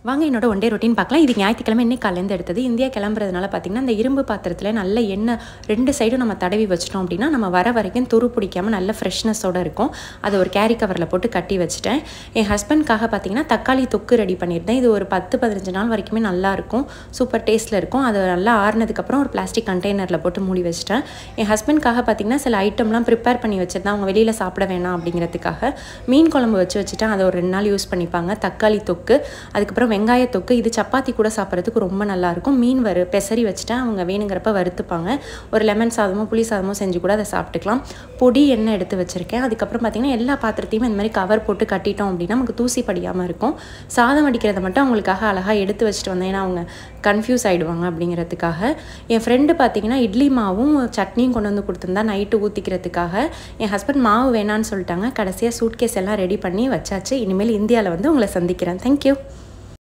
வாங்க என்னோட one day routine பார்க்கலாம் இது ஞாயிற்றுக்கிழமை இன்னைக்கு காலேருந்து எடுத்தது இந்தியா கிளம்புறதுனால பார்த்தீங்கன்னா இந்த இரும்பு பாத்திரத்தில் நல்ல எண்ணெய் ரெண்டு சைடும் நம்ம தடவி வச்சிட்டோம் அப்படின்னா நம்ம வர வரைக்கும் துரு பிடிக்காம நல்ல ஃப்ரெஷ்னஸோட இருக்கும் அதை ஒரு கேரி கவரில் போட்டு கட்டி வச்சுட்டேன் என் ஹஸ்பண்ட்காக பார்த்தீங்கன்னா தக்காளி தொக்கு ரெடி பண்ணியிருந்தேன் இது ஒரு பத்து பதினஞ்சு நாள் வரைக்குமே நல்லா இருக்கும் சூப்பர் டேஸ்ட்டில் இருக்கும் அது நல்லா ஆறுனதுக்கப்புறம் ஒரு பிளாஸ்டிக் கண்டெய்னரில் போட்டு மூடி வச்சிட்டேன் என் ஹஸ்பண்ட்காக பார்த்தீங்கன்னா சில ஐட்டம்லாம் ப்ரிப்பேர் பண்ணி வச்சிருந்தேன் அவங்க வெளியில் சாப்பிட வேணாம் அப்படிங்கிறதுக்காக மீன் குழம்பு வச்சு வச்சுட்டேன் அதை ஒரு ரெண்டு நாள் யூஸ் பண்ணிப்பாங்க தக்காளி தொக்கு அதுக்கப்புறம் வெங்காய தொக்கு இது சப்பாத்தி கூட சாப்பிட்றதுக்கு ரொம்ப நல்லாயிருக்கும் மீன் வறு பெசரி வச்சுட்டேன் அவங்க வேணுங்கிறப்ப வறுத்துப்பாங்க ஒரு லெமன் சாதமோ புளி சாதமோ செஞ்சு கூட அதை சாப்பிட்டுக்கலாம் பொடி எண்ணெய் எடுத்து வச்சுருக்கேன் அதுக்கப்புறம் பார்த்திங்கன்னா எல்லா பாத்திரத்தையும் இந்த மாதிரி கவர் போட்டு கட்டிட்டோம் அப்படின்னா நமக்கு தூசி படியாமல் இருக்கும் சாதம் வடிக்கிறத மட்டும் அவங்களுக்காக அழகாக எடுத்து வச்சுட்டு வந்தேன் ஏன்னா அவங்க கன்ஃபியூஸ் ஆகிடுவாங்க அப்படிங்கிறதுக்காக என் ஃப்ரெண்டு பார்த்தீங்கன்னா இட்லி மாவும் சட்னியும் கொண்டு வந்து கொடுத்துருந்தா நைட்டு ஊற்றிக்கிறதுக்காக என் ஹஸ்பண்ட் மாவு வேணான்னு சொல்லிட்டாங்க கடைசியாக சூட்கேஸ் எல்லாம் ரெடி பண்ணி வச்சாச்சு இனிமேல் இந்தியாவில் வந்து உங்களை சந்திக்கிறேன் தேங்க்யூ